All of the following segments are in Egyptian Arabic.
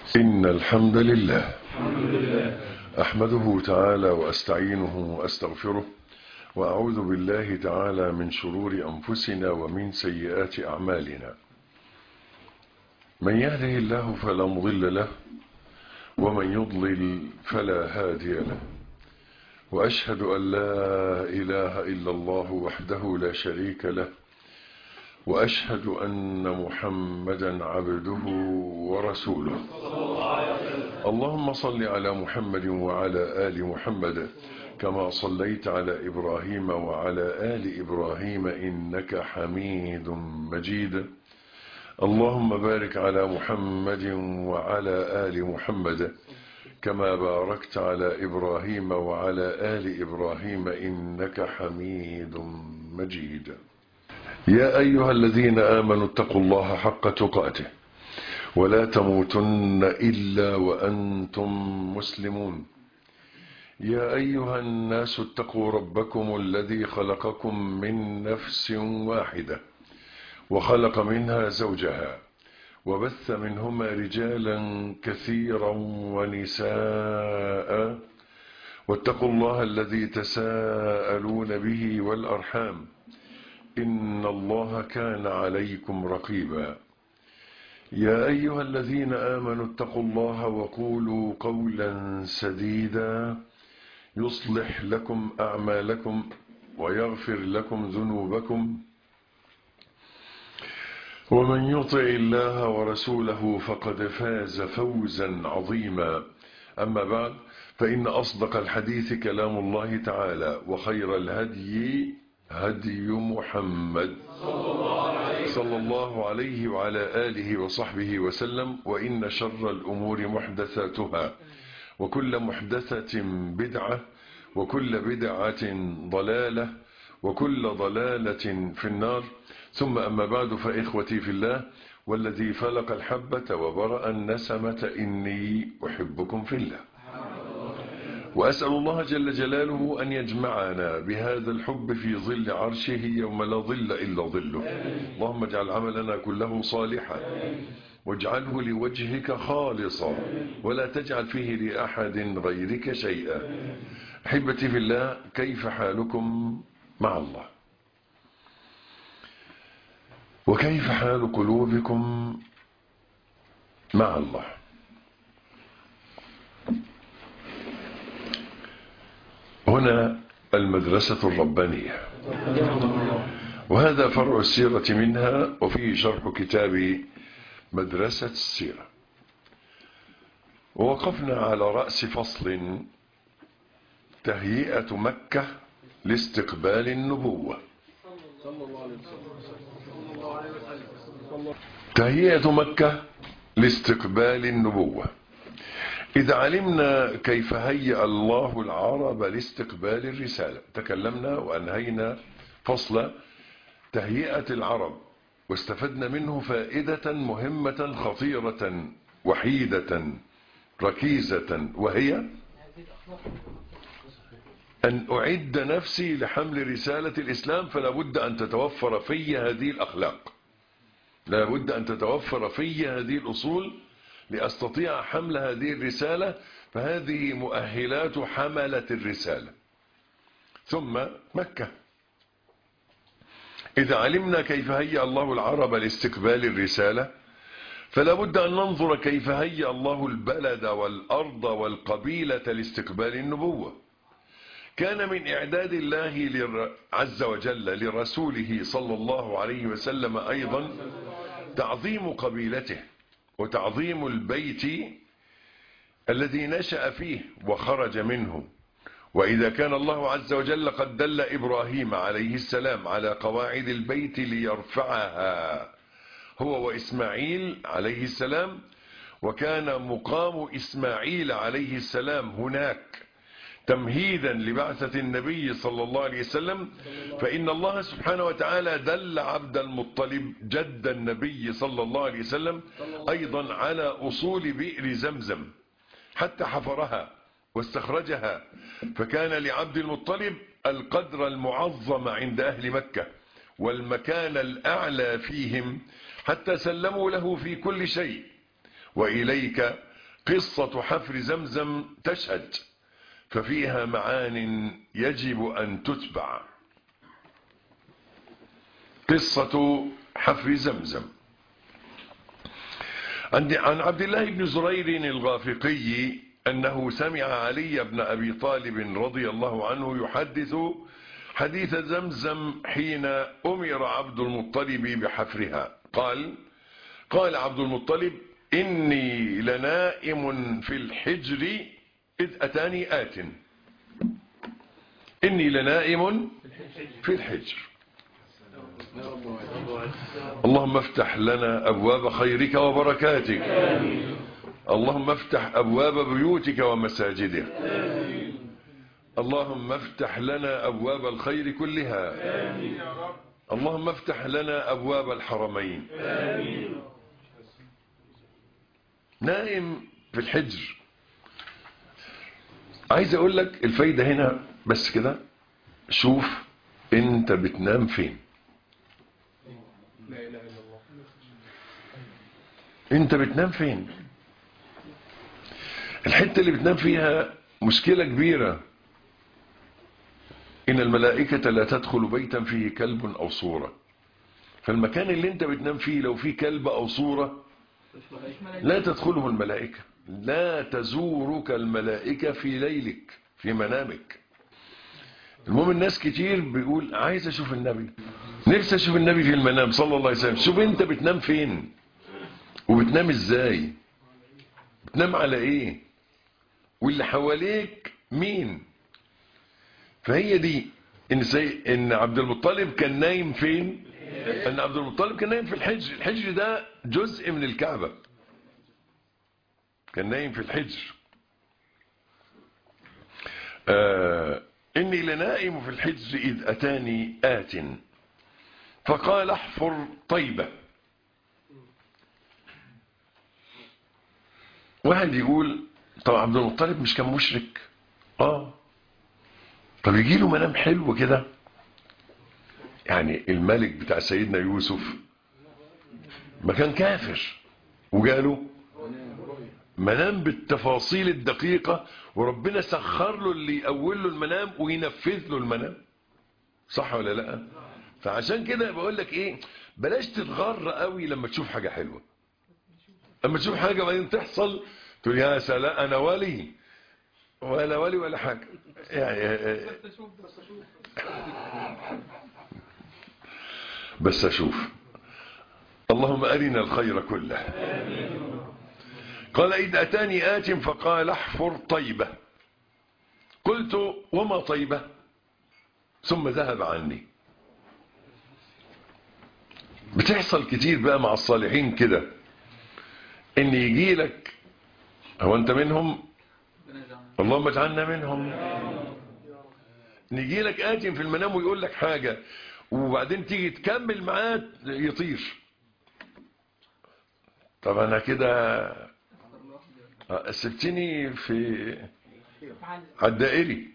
إن الحمد لله أحمده تعالى وأستعينه وأستغفره وأعوذ بالله تعالى من شرور أنفسنا ومن سيئات أعمالنا من يهده الله فلا مضل له ومن يضلل فلا هادي له وأشهد أن لا إله إلا الله وحده لا شريك له وأشهد أن محمدا عبده ورسوله اللهم صل على محمد وعلى آل محمد كما صليت على إبراهيم وعلى آل إبراهيم إنك حميد مجيد اللهم بارك على محمد وعلى آل محمد كما باركت على إبراهيم وعلى آل إبراهيم إنك حميد مجيد يا أيها الذين آمنوا اتقوا الله حق تقاته ولا تموتن إلا وأنتم مسلمون يا أيها الناس اتقوا ربكم الذي خلقكم من نفس واحدة وخلق منها زوجها وبث منهما رجالا كثيرا ونساء واتقوا الله الذي تساءلون به والأرحام إن الله كان عليكم رقيبا يا أيها الذين آمنوا اتقوا الله وقولوا قولا سديدا يصلح لكم أعمالكم ويغفر لكم ذنوبكم ومن يطع الله ورسوله فقد فاز فوزا عظيما أما بعد فإن أصدق الحديث كلام الله تعالى وخير الهدي هدي محمد صلى الله عليه وعلى آله وصحبه وسلم وإن شر الأمور محدثاتها وكل محدثة بدعة وكل بدعة ضلالة وكل ضلالة في النار ثم أما بعد فإخوتي في الله والذي فلق الحبة وبرأ النسمة إني أحبكم في الله وأسأل الله جل جلاله أن يجمعنا بهذا الحب في ظل عرشه يوم لا ظل إلا ظله اللهم اجعل عملنا كله صالحا واجعله لوجهك خالصا ولا تجعل فيه لأحد غيرك شيئا أحبتي في الله كيف حالكم مع الله وكيف حال قلوبكم مع الله هنا المدرسة الربانية وهذا فرع السيرة منها وفيه شرح كتاب مدرسة السيرة ووقفنا على رأس فصل تهيئة مكة لاستقبال النبوة تهيئة مكة لاستقبال النبوة إذا علمنا كيف هيأ الله العرب لاستقبال الرسالة تكلمنا وأنهينا فصل تهيئة العرب واستفدنا منه فائدة مهمة خطيرة وحيدة ركيزة وهي أن أعد نفسي لحمل رسالة الإسلام فلا بد أن تتوفر في هذه الأخلاق لا بد أن تتوفر في هذه الأصول لأستطيع حمل هذه الرسالة فهذه مؤهلات حملة الرسالة ثم مكة إذا علمنا كيف هيأ الله العرب لاستقبال الرسالة فلا بد أن ننظر كيف هيأ الله البلد والأرض والقبيلة لاستقبال النبوة كان من إعداد الله عز وجل لرسوله صلى الله عليه وسلم أيضا تعظيم قبيلته وتعظيم البيت الذي نشأ فيه وخرج منه وإذا كان الله عز وجل قد دل إبراهيم عليه السلام على قواعد البيت ليرفعها هو وإسماعيل عليه السلام وكان مقام إسماعيل عليه السلام هناك تمهيدا لبعثة النبي صلى الله عليه وسلم فإن الله سبحانه وتعالى دل عبد المطلب جد النبي صلى الله عليه وسلم أيضا على أصول بئر زمزم حتى حفرها واستخرجها فكان لعبد المطلب القدر المعظم عند أهل مكة والمكان الأعلى فيهم حتى سلموا له في كل شيء وإليك قصة حفر زمزم تشهد ففيها معان يجب أن تتبع قصة حفر زمزم عن عبد الله بن زرير الغافقي أنه سمع علي بن أبي طالب رضي الله عنه يحدث حديث زمزم حين أمر عبد المطلب بحفرها قال قال عبد المطلب إني لنائم في الحجر إذ أتاني آت إني لنائم في الحجر اللهم افتح لنا أبواب خيرك وبركاتك اللهم افتح أبواب بيوتك ومساجدك اللهم افتح لنا أبواب الخير كلها اللهم افتح لنا أبواب الحرمين نائم في الحجر عايز اقول لك الفايدة هنا بس كده شوف انت بتنام فين انت بتنام فين الحتة اللي بتنام فيها مشكلة كبيرة ان الملائكة لا تدخل بيتا فيه كلب او صورة فالمكان اللي انت بتنام فيه لو فيه كلب او صورة لا تدخله الملائكة لا تزورك الملائكة في ليلك في منامك المهم الناس كتير بيقول عايز اشوف النبي نفسي اشوف النبي في المنام صلى الله عليه وسلم شوف انت بتنام فين وبتنام ازاي بتنام على ايه واللي حواليك مين فهي دي ان, سي... إن عبد المطلب كان نايم فين ان عبد المطلب كان نايم في الحجر الحجر ده جزء من الكعبة كان نايم في الحجر آه إني لنائم في الحجر إذ أتاني آت فقال احفر طيبة واحد يقول طب عبد المطلب مش كان مشرك اه طب يجي له منام حلو كده يعني الملك بتاع سيدنا يوسف ما كان كافر وجاله منام بالتفاصيل الدقيقة وربنا سخر له اللي يقول له المنام وينفذ له المنام صح ولا لا فعشان كده بقول لك ايه بلاش تتغر قوي لما تشوف حاجة حلوة لما تشوف حاجة بعدين تحصل تقول يا سلام انا ولي ولا ولي ولا حاجة يعني بس اشوف اللهم ارنا الخير كله قال إذ أتاني آت فقال احفر طيبة قلت وما طيبة ثم ذهب عني بتحصل كتير بقى مع الصالحين كده ان يجي لك هو انت منهم اللهم اجعلنا منهم نيجي لك آت في المنام ويقول لك حاجة وبعدين تيجي تكمل معاه يطير طب انا كده سبتني في على الدائري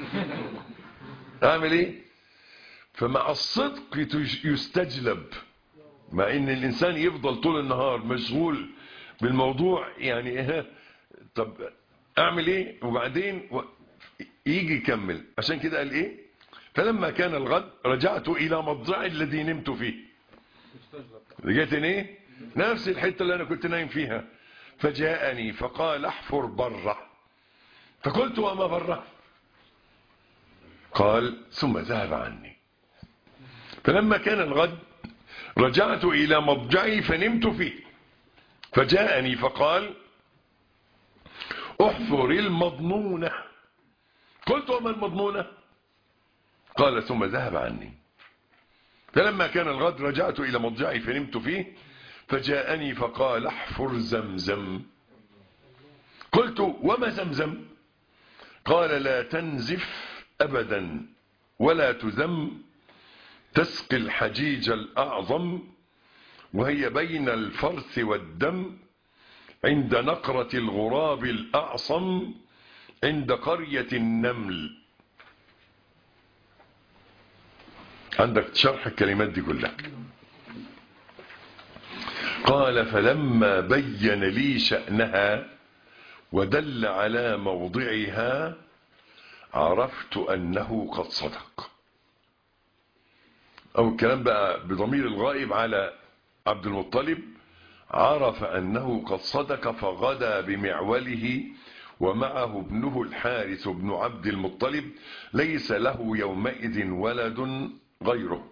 اعمل ايه فمع الصدق يستجلب مع ان الانسان يفضل طول النهار مشغول بالموضوع يعني ايه طب اعمل ايه وبعدين يجي يكمل عشان كده قال ايه فلما كان الغد رجعت الى مضجعي الذي نمت فيه رجعت ايه نفس الحته اللي انا كنت نايم فيها فجاءني فقال احفر بره فقلت وما بره قال ثم ذهب عني فلما كان الغد رجعت إلى مضجعي فنمت فيه فجاءني فقال احفر المضنونة قلت وما المضنونة قال ثم ذهب عني فلما كان الغد رجعت إلى مضجعي فنمت فيه فجاءني فقال احفر زمزم قلت وما زمزم قال لا تنزف أبدا ولا تذم تسقي الحجيج الأعظم وهي بين الفرث والدم عند نقرة الغراب الأعصم عند قرية النمل عندك شرح الكلمات دي كلها قال فلما بين لي شأنها ودل على موضعها عرفت أنه قد صدق أو الكلام بقى بضمير الغائب على عبد المطلب عرف أنه قد صدق فغدا بمعوله ومعه ابنه الحارث بن عبد المطلب ليس له يومئذ ولد غيره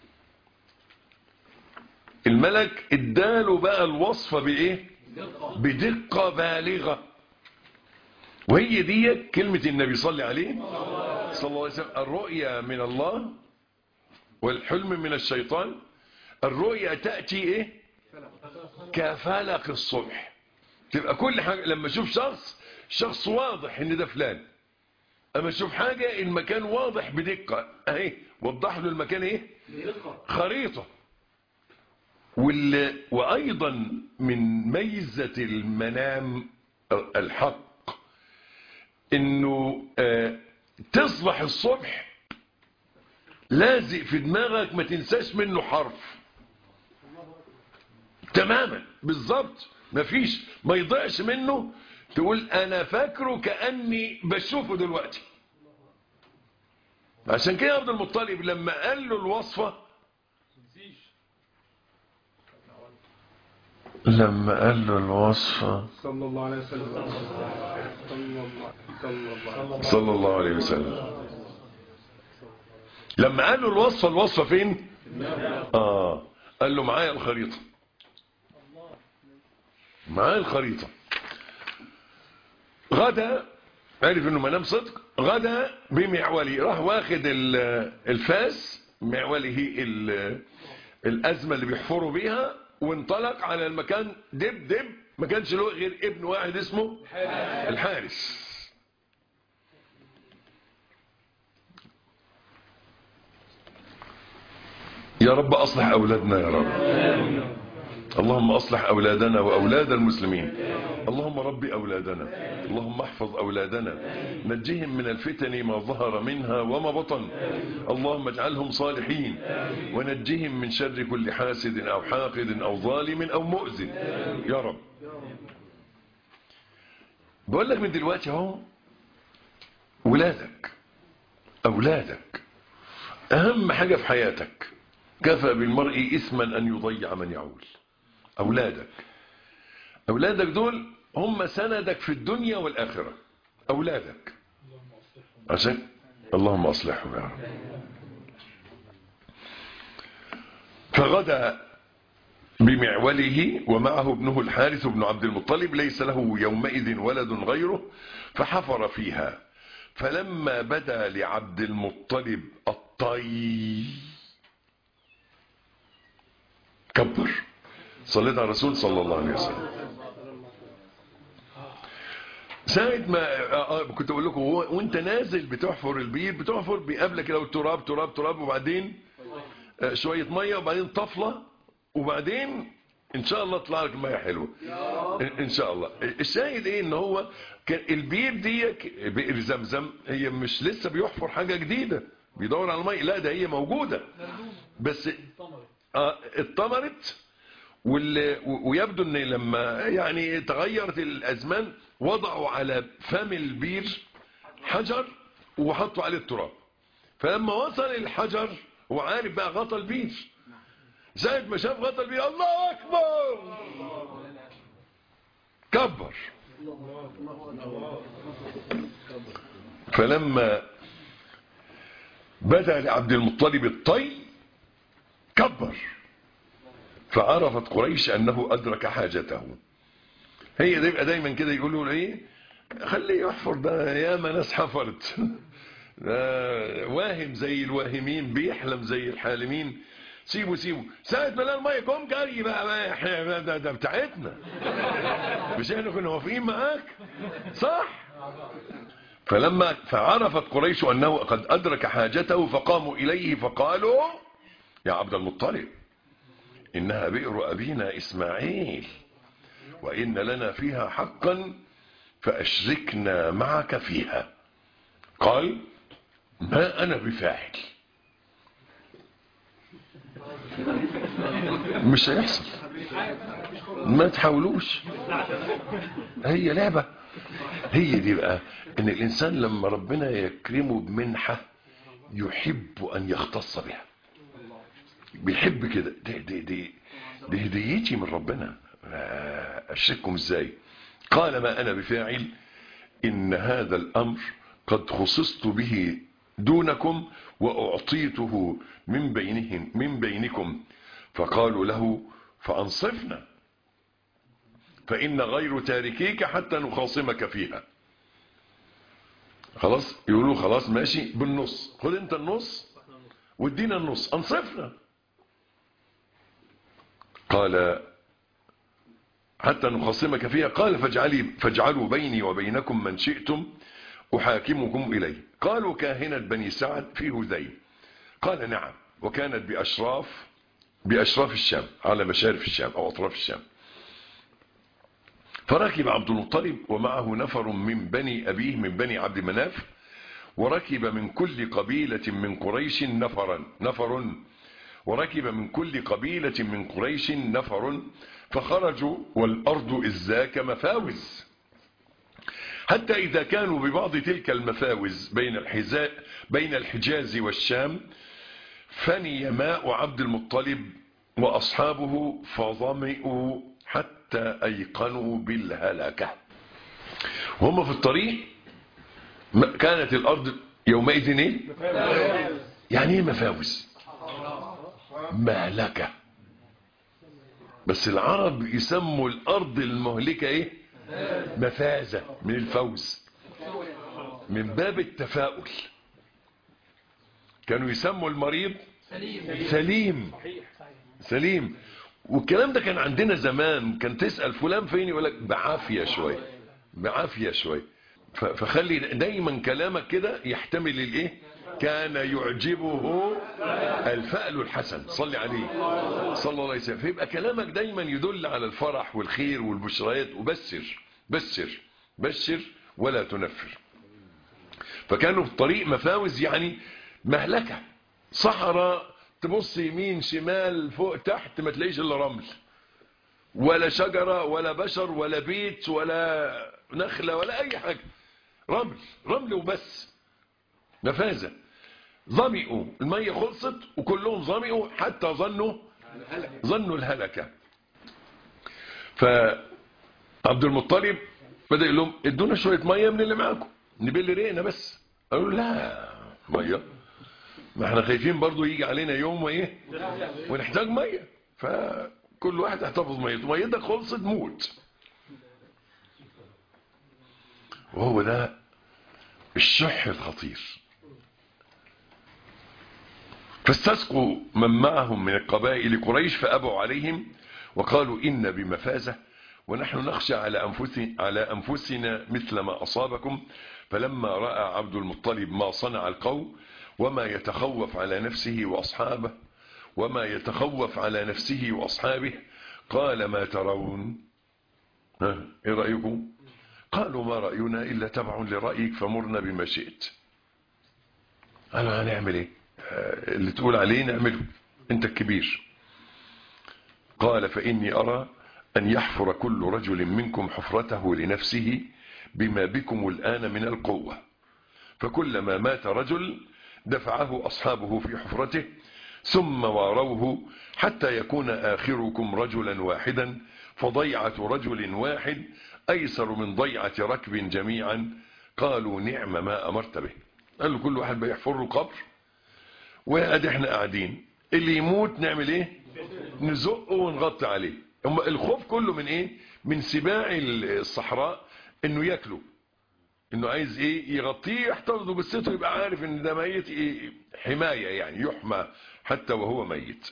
الملك اداله بقى الوصفة بايه بدقة بالغة وهي دي كلمة النبي صلى عليه صلى الله عليه وسلم الرؤيا من الله والحلم من الشيطان الرؤيا تأتي ايه كفلق الصبح تبقى كل حاجة لما اشوف شخص شخص واضح ان ده فلان اما اشوف حاجة المكان واضح بدقة اهي وضح له المكان ايه خريطة وال... وايضا من ميزة المنام الحق انه آه تصبح الصبح لازق في دماغك ما تنساش منه حرف تماما بالظبط مفيش ما يضيعش منه تقول انا فاكره كاني بشوفه دلوقتي عشان كده عبد المطلب لما قال له الوصفه لما قال له الوصفه صلى الله عليه وسلم صلى الله صلى الله صلى الله عليه وسلم لما قال له الوصفه الوصفه فين اه قال له معايا الخريطه معاه الخريطة غدا عرف انه منام صدق غدا بمعوله راح واخد الفاس معوله الازمة اللي بيحفروا بيها وانطلق على المكان دب دب ما كانش له غير ابن واحد اسمه الحارس يا رب اصلح اولادنا يا رب اللهم أصلح أولادنا وأولاد المسلمين اللهم ربي أولادنا اللهم احفظ أولادنا نجهم من الفتن ما ظهر منها وما بطن اللهم اجعلهم صالحين ونجهم من شر كل حاسد أو حاقد أو ظالم أو مؤذن يا رب بقول لك من دلوقتي اهو ولادك أولادك أهم حاجة في حياتك كفى بالمرء إثما أن يضيع من يعول أولادك أولادك دول هم سندك في الدنيا والآخرة أولادك عشان اللهم أصلحهم يا رب فغدا بمعوله ومعه ابنه الحارث بن عبد المطلب ليس له يومئذ ولد غيره فحفر فيها فلما بدا لعبد المطلب الطي كبر صليت على الرسول صلى الله عليه وسلم ساعة ما كنت اقول لكم وانت نازل بتحفر البير بتحفر بيقابلك كده التراب تراب تراب وبعدين شوية مية وبعدين طفلة وبعدين ان شاء الله تطلع لك ميه حلوه ان شاء الله الشاهد ايه ان هو كان البير دي بئر زمزم هي مش لسه بيحفر حاجه جديده بيدور على الميه لا ده هي موجوده بس اه اتطمرت ويبدو ان لما يعني تغيرت الازمان وضعوا على فم البير حجر وحطوا عليه التراب فلما وصل الحجر هو عارف بقى غطى البير زائد ما شاف غطى البير الله اكبر كبر فلما بدا لعبد المطلب الطي كبر فعرفت قريش انه ادرك حاجته هي ده يبقى دايما كده يقولوا ايه خليه يحفر ده ياما ناس حفرت واهم زي الواهمين بيحلم زي الحالمين سيبوا سيبوا ساعة ما لقى المية قوم جري بقى, بقى احنا ده, ده بتاعتنا مش احنا كنا موافقين معاك صح فلما فعرفت قريش انه قد ادرك حاجته فقاموا اليه فقالوا يا عبد المطلب إنها بئر أبينا إسماعيل وإن لنا فيها حقا فأشركنا معك فيها قال ما أنا بفاعل مش هيحصل ما تحاولوش هي لعبة هي دي بقى ان الانسان لما ربنا يكرمه بمنحة يحب ان يختص بها بيحب كده دي, دي, دي, دي هديتي من ربنا اشرككم ازاي قال ما انا بفاعل ان هذا الامر قد خصصت به دونكم واعطيته من بينهم من بينكم فقالوا له فانصفنا فإن غير تاركيك حتى نخاصمك فيها خلاص يقولوا خلاص ماشي بالنص خد انت النص وادينا النص انصفنا قال حتى نخاصمك فيها قال فاجعلي فاجعلوا بيني وبينكم من شئتم أحاكمكم إليه قالوا كاهنة بني سعد في هذيل قال نعم وكانت بأشراف بأشراف الشام على مشارف الشام أو أطراف الشام فركب عبد المطلب ومعه نفر من بني أبيه من بني عبد مناف وركب من كل قبيلة من قريش نفرا نفر وركب من كل قبيلة من قريش نفر فخرجوا والأرض إزاك مفاوز حتى إذا كانوا ببعض تلك المفاوز بين الحزاء بين الحجاز والشام فني ماء عبد المطلب وأصحابه فظمئوا حتى أيقنوا بالهلكة وهم في الطريق كانت الأرض يومئذ إيه؟ يعني ايه مفاوز مهلكة بس العرب يسموا الأرض المهلكة إيه مفازة من الفوز من باب التفاؤل كانوا يسموا المريض سليم سليم والكلام ده كان عندنا زمان كان تسأل فلان فين يقول لك بعافية شوية بعافية شوية فخلي دايما كلامك كده يحتمل الايه كان يعجبه الفأل الحسن صلي عليه صلى الله عليه وسلم فيبقى كلامك دايما يدل على الفرح والخير والبشريات وبشر بشر بشر ولا تنفر فكانوا في الطريق مفاوز يعني مهلكة صحراء تبص يمين شمال فوق تحت ما تلاقيش الا رمل ولا شجرة ولا بشر ولا بيت ولا نخلة ولا اي حاجة رمل رمل وبس مفازة ظمئوا المية خلصت وكلهم ظمئوا حتى ظنوا ظنوا الهلكة فعبد المطلب بدأ يقول لهم ادونا شوية مية من اللي معاكم نبل ريقنا بس قالوا لا مية ما احنا خايفين برضو يجي علينا يوم وايه ونحتاج مية فكل واحد يحتفظ ميته ميتك خلصت موت وهو ده الشح الخطير فاستسقوا من معهم من القبائل قريش فأبوا عليهم وقالوا إن بمفازة ونحن نخشى على أنفسنا, على أنفسنا مثل ما أصابكم فلما رأى عبد المطلب ما صنع القوم وما يتخوف على نفسه وأصحابه وما يتخوف على نفسه وأصحابه قال ما ترون ها ايه رأيكم قالوا ما رأينا إلا تبع لرأيك فمرنا بما شئت قالوا هنعمل ايه اللي تقول عليه نعمله انت الكبير قال فإني أرى أن يحفر كل رجل منكم حفرته لنفسه بما بكم الآن من القوة فكلما مات رجل دفعه أصحابه في حفرته ثم واروه حتى يكون آخركم رجلا واحدا فضيعة رجل واحد أيسر من ضيعة ركب جميعا قالوا نعم ما أمرت به قالوا كل واحد بيحفر له قبر وقاعد احنا قاعدين اللي يموت نعمل ايه نزقه ونغطي عليه الخوف كله من ايه من سباع الصحراء انه ياكله انه عايز ايه يغطيه يحتفظ بسيطه يبقى عارف ان ده ميت إيه حماية يعني يحمى حتى وهو ميت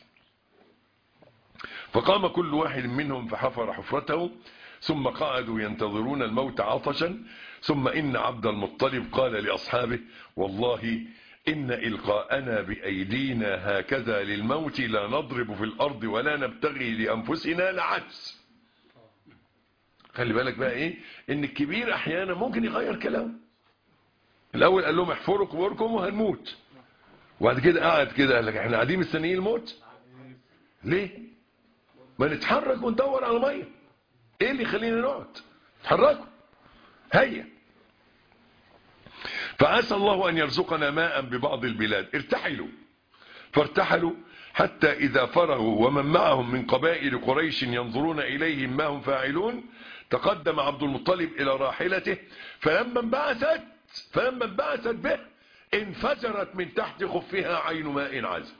فقام كل واحد منهم فحفر حفرته ثم قعدوا ينتظرون الموت عطشا ثم إن عبد المطلب قال لأصحابه والله إن إلقاءنا بأيدينا هكذا للموت لا نضرب في الأرض ولا نبتغي لأنفسنا لعجز خلي بالك بقى إيه إن الكبير أحيانا ممكن يغير كلامه الأول قال لهم احفروا قبوركم وهنموت وبعد كده قعد كده قال لك احنا قاعدين مستنيين الموت ليه ما نتحرك وندور على ميه ايه اللي يخلينا نقعد اتحركوا هيا فعسى الله أن يرزقنا ماء ببعض البلاد ارتحلوا فارتحلوا حتى إذا فرغوا ومن معهم من قبائل قريش ينظرون إليهم ما هم فاعلون تقدم عبد المطلب إلى راحلته فلما انبعثت فلما انبعثت به انفجرت من تحت خفها عين ماء عذب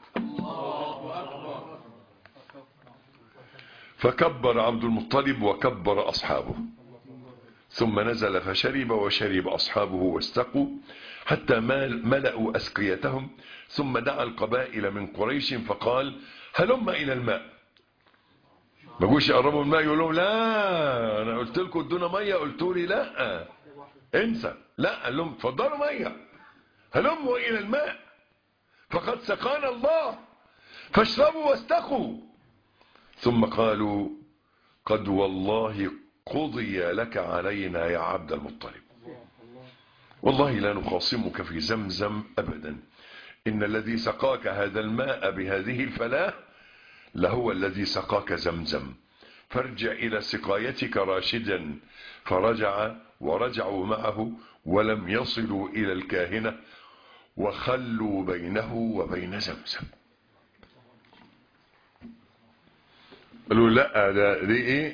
فكبر عبد المطلب وكبر أصحابه ثم نزل فشرب وشرب أصحابه واستقوا حتى ملأوا أسقيتهم ثم دعا القبائل من قريش فقال هلم إلى الماء ما جوش يقربوا الماء يقول لهم لا أنا قلت لكم ادونا مية قلتوا لي لا انسى لا قال لهم اتفضلوا مية هلموا إلى الماء فقد سقانا الله فاشربوا واستقوا ثم قالوا قد والله قضي لك علينا يا عبد المطلب والله لا نخاصمك في زمزم أبدا إن الذي سقاك هذا الماء بهذه الفلاة لهو الذي سقاك زمزم فارجع إلى سقايتك راشدا فرجع ورجعوا معه ولم يصلوا إلى الكاهنة وخلوا بينه وبين زمزم قالوا لا ده دي ايه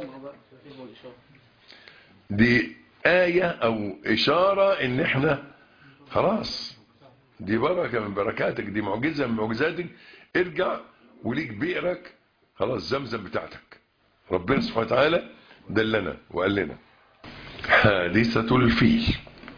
دي آية او اشارة ان احنا خلاص دي بركة من بركاتك دي معجزة من معجزاتك ارجع وليك بئرك خلاص زمزم بتاعتك ربنا سبحانه وتعالى دلنا وقال لنا حادثة الفيل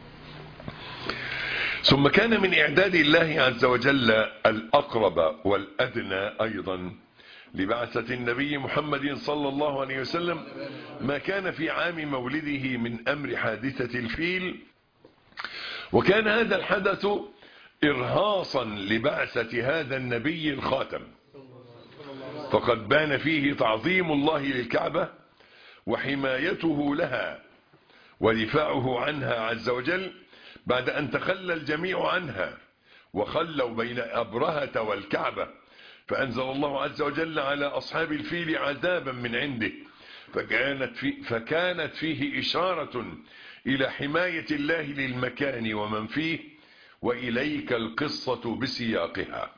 ثم كان من إعداد الله عز وجل الأقرب والأدنى أيضا لبعثة النبي محمد صلى الله عليه وسلم ما كان في عام مولده من أمر حادثة الفيل وكان هذا الحدث إرهاصا لبعثة هذا النبي الخاتم فقد بان فيه تعظيم الله للكعبة وحمايته لها ودفاعه عنها عز وجل بعد أن تخلى الجميع عنها وخلوا بين أبرهة والكعبة فأنزل الله عز وجل على أصحاب الفيل عذابا من عنده فكانت, في فكانت فيه إشارة إلى حماية الله للمكان ومن فيه وإليك القصة بسياقها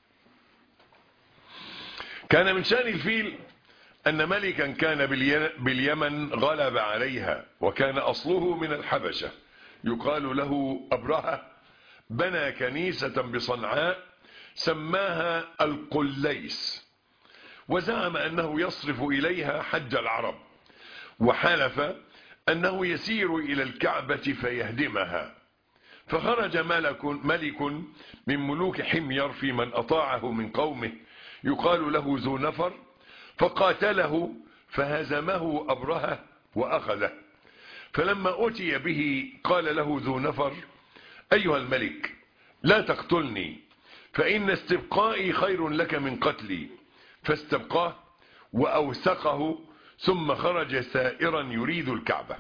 كان من شان الفيل أن ملكا كان باليمن غلب عليها وكان أصله من الحبشة يقال له أبرهة بنى كنيسة بصنعاء سماها القليس وزعم أنه يصرف إليها حج العرب وحلف أنه يسير إلى الكعبة فيهدمها فخرج ملك, ملك من ملوك حمير في من أطاعه من قومه يقال له ذو نفر فقاتله فهزمه أبرهة وأخذه فلما أتي به قال له ذو نفر أيها الملك لا تقتلني فإن استبقائي خير لك من قتلي فاستبقاه وأوثقه ثم خرج سائرا يريد الكعبة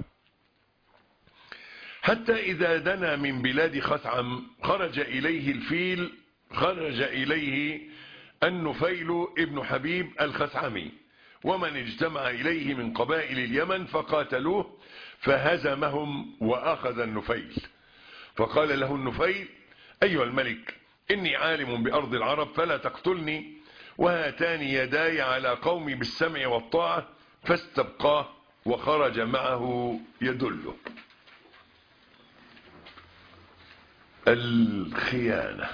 حتى إذا دنا من بلاد خثعم خرج إليه الفيل خرج إليه النفيل ابن حبيب الخثعمي ومن اجتمع إليه من قبائل اليمن فقاتلوه فهزمهم وأخذ النفيل فقال له النفيل أيها الملك إني عالم بأرض العرب فلا تقتلني وهاتان يداي على قومي بالسمع والطاعة فاستبقاه وخرج معه يدله الخيانة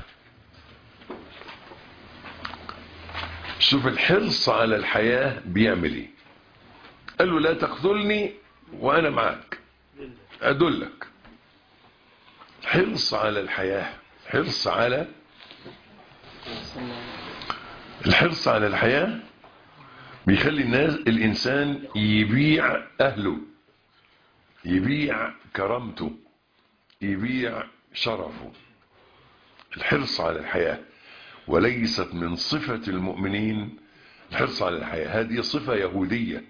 شوف الحرص على الحياة بيعمل ايه قال له لا تقتلني وانا معك ادلك حرص على الحياة حرص على الحرص على الحياة بيخلي الناس الانسان يبيع اهله يبيع كرامته يبيع شرفه الحرص على الحياة وليست من صفة المؤمنين الحرص على الحياة هذه صفة يهودية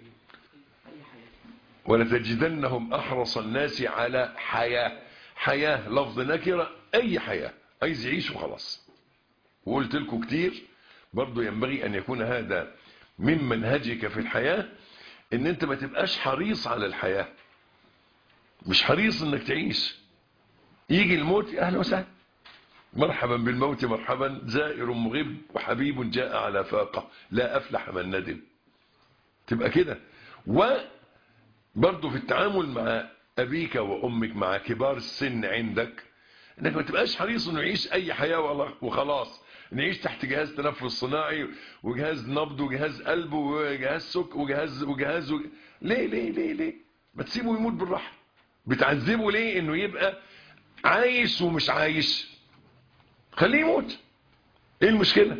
ولتجدنهم أحرص الناس على حياة حياة لفظ نكرة أي حياة عايز يعيش وخلاص وقلت لكم كتير برضو ينبغي أن يكون هذا من منهجك في الحياة ان انت ما تبقاش حريص على الحياة مش حريص انك تعيش يجي الموت اهلا وسهلا مرحبا بالموت مرحبا زائر مغب وحبيب جاء على فاقه لا افلح من ندم تبقى كده وبرضه في التعامل مع ابيك وامك مع كبار السن عندك انك ما تبقاش حريص انه يعيش اي حياه وخلاص نعيش تحت جهاز تنفس صناعي وجهاز نبض وجهاز قلب وجهاز سك وجهاز وجهاز وج... ليه ليه ليه ليه ما تسيبه يموت بالراحه بتعذبه ليه انه يبقى عايش ومش عايش خليه يموت ايه المشكله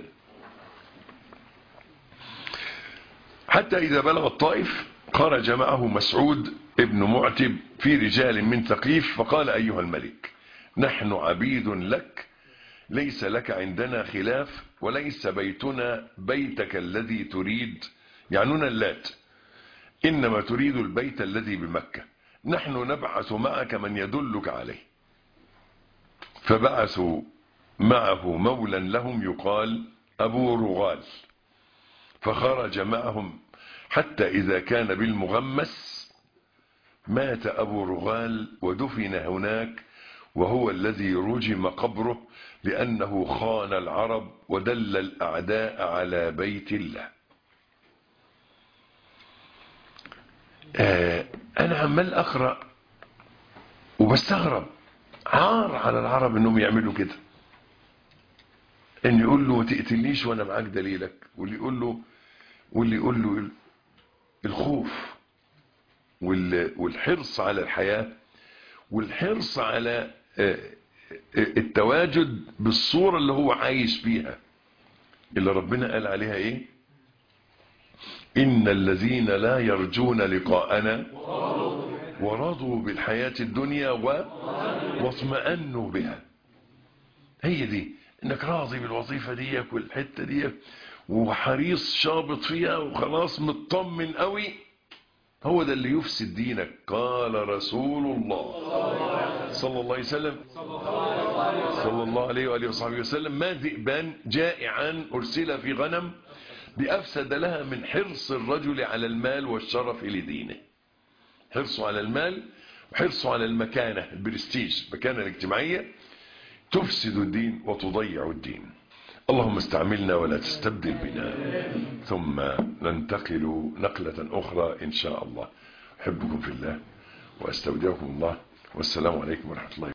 حتى اذا بلغ الطائف خرج معه مسعود ابن معتب في رجال من ثقيف فقال ايها الملك نحن عبيد لك ليس لك عندنا خلاف وليس بيتنا بيتك الذي تريد يعنون اللات إنما تريد البيت الذي بمكة نحن نبعث معك من يدلك عليه فبعثوا معه مولا لهم يقال أبو رغال فخرج معهم حتى إذا كان بالمغمس مات أبو رغال ودفن هناك وهو الذي رجم قبره لأنه خان العرب ودل الأعداء على بيت الله آه أنا عمال أقرأ وبستغرب عار على العرب أنهم يعملوا كده أن يقول له ما تقتلنيش وأنا معاك دليلك واللي يقول له واللي يقول له الخوف والحرص على الحياة والحرص على التواجد بالصورة اللي هو عايش فيها اللي ربنا قال عليها ايه ان الذين لا يرجون لقاءنا ورضوا بالحياة الدنيا و... واطمأنوا بها هي دي انك راضي بالوظيفة ديك والحتة ديك وحريص شابط فيها وخلاص مطمن قوي هو ده اللي يفسد دينك قال رسول الله صلى الله عليه وسلم صلى الله عليه وآله وصحبه وسلم ما ذئبان جائعان أرسل في غنم بأفسد لها من حرص الرجل على المال والشرف لدينه حرصه على المال وحرصه على المكانة البرستيج المكانة الاجتماعية تفسد الدين وتضيع الدين اللهم استعملنا ولا تستبدل بنا ثم ننتقل نقلة أخرى إن شاء الله أحبكم في الله وأستودعكم الله والسلام عليكم ورحمة الله